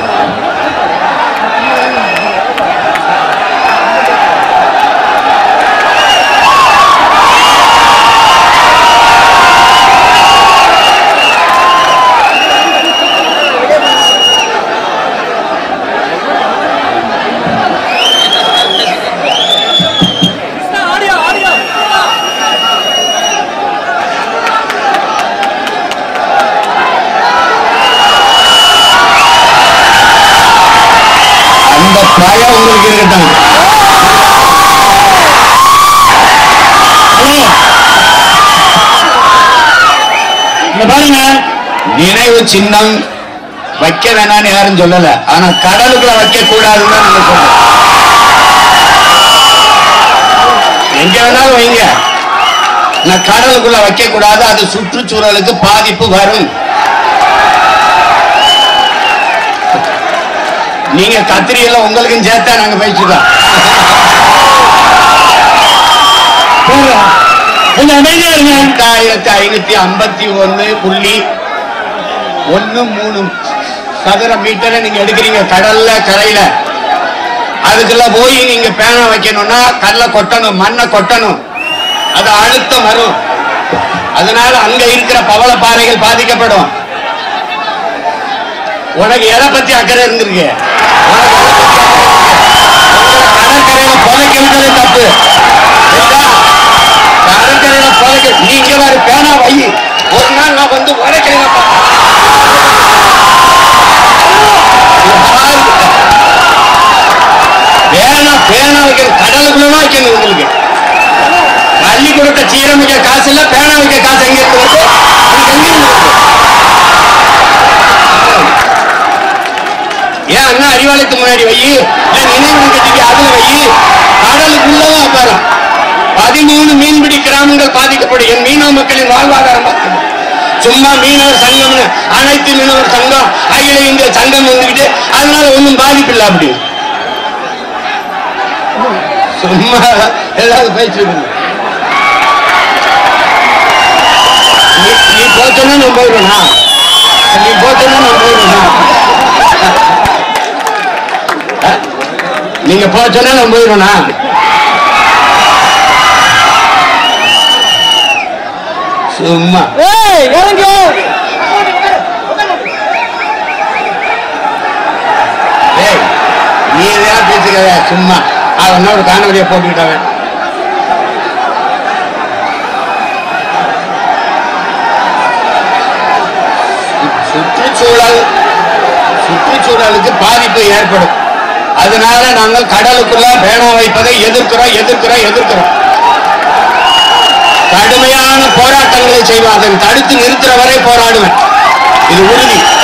அந்த பயம் உங்களுக்கு இருக்கட்டும் ஹலோ. இங்க பாருங்க நினைவு சின்னம் வைக்க வேணாம்னு யாரும் சொல்லல ஆனா கடலுக்குள்ள வைக்க கூடாதுன்னு தான் நாங்க சொல்றோம் எங்க வேணாலும் வைங்க நான் கடலுக்குள்ள வைக்க கூடாது அது சுற்றுச்சூழலுக்கு பாதிப்பு வரும் நீங்க கத்திரி எல்லாம் உங்களுக்கும் சேர்த்தா நாங்க பேசிட்டோம் கொஞ்சம் அமைதியா இருங்க ரெண்டாயிரத்தி ஐநூத்தி ஐம்பத்தி ஒண்ணு புள்ளி ஒண்ணு மூணு சதுர மீட்டரை நீங்க எடுக்கிறீங்க கடல்ல கரையில அதுக்குள்ள போய் நீங்க பேனை வைக்கணும்னா கல்லை கொட்டணும் மண்ணை கொட்டணும் அது அழுத்தம் வரும் அதனால அங்க இருக்கிற பவள பாறைகள் பாதிக்கப்படும் உனக்கு எதை பத்தி அக்கறை இருந்திருக்கு உனக்கு எதை பத்தி அக்கறை இருக்கு? உங்களை கடற்கரையில புதைக்க விட்டது தப்பு சரிதா? கடற்கரையில புதைக்க நீங்க வேற பேனா வை ஒரு நாள் நான் வந்து உடைக்கிறேன் பேனா பேனா வைக்கிற கடலுக்குள்ளதான் வைக்கணும் உங்களுக்கு பள்ளிக்கூடத்தை சீரம் வைக்க காசு இல்ல பேனா வைக்க காசு எங்க இருக்கு வருது? உங்களுக்கு எங்க இருந்து வருது? ஏன் அண்ணா அறிவாலயத்து முன்னாடி வை இல்ல நினைவு கட்டிக்கு அதுல வை கடலுக்குள்ளதான் பாரு பதிமூணு மீன்பிடி கிராமங்கள் பாதிக்கப்படும் என் மீனவ மக்களின் வாழ்வாதாரம் பாதிக்கப்படும். சும்மா மீனவர் சங்கம் அனைத்து மீனவர் சங்கம் அகில இந்திய சங்கம் வந்துகிட்டு அதனால ஒண்ணும் பாதிப்பு இல்ல அப்படி சும்மா ஏதாவது பேசிட்டு நீ நீ போச்சோன்னா நான் போயிடுவேனா நீ போச்சோன்னா நான் போயிடுவேனா நீங்க போச்சோன்னா நான் போயிடுவேனா சும்மா ஏய் இறங்கு ஏய் நீ எதையா பேசுகிறத சும்மா அவன் ஒரு காணொலியை போட்டுக்கிட்டவன் சுற்றுச்சூழல் சுற்றுச்சூழலுக்கு பாதிப்பு ஏற்படும் அதனால நாங்கள் கடலுக்குள்ள பேனா வைப்பதை எதிர்க்கிறோம் எதிர்க்கிறோம் எதிர்க்கிறோம் கடுமையான போராட்டங்களை செய்வோம் அதை தடுத்து நிறுத்துற வரை போராடுவேன் இது உறுதி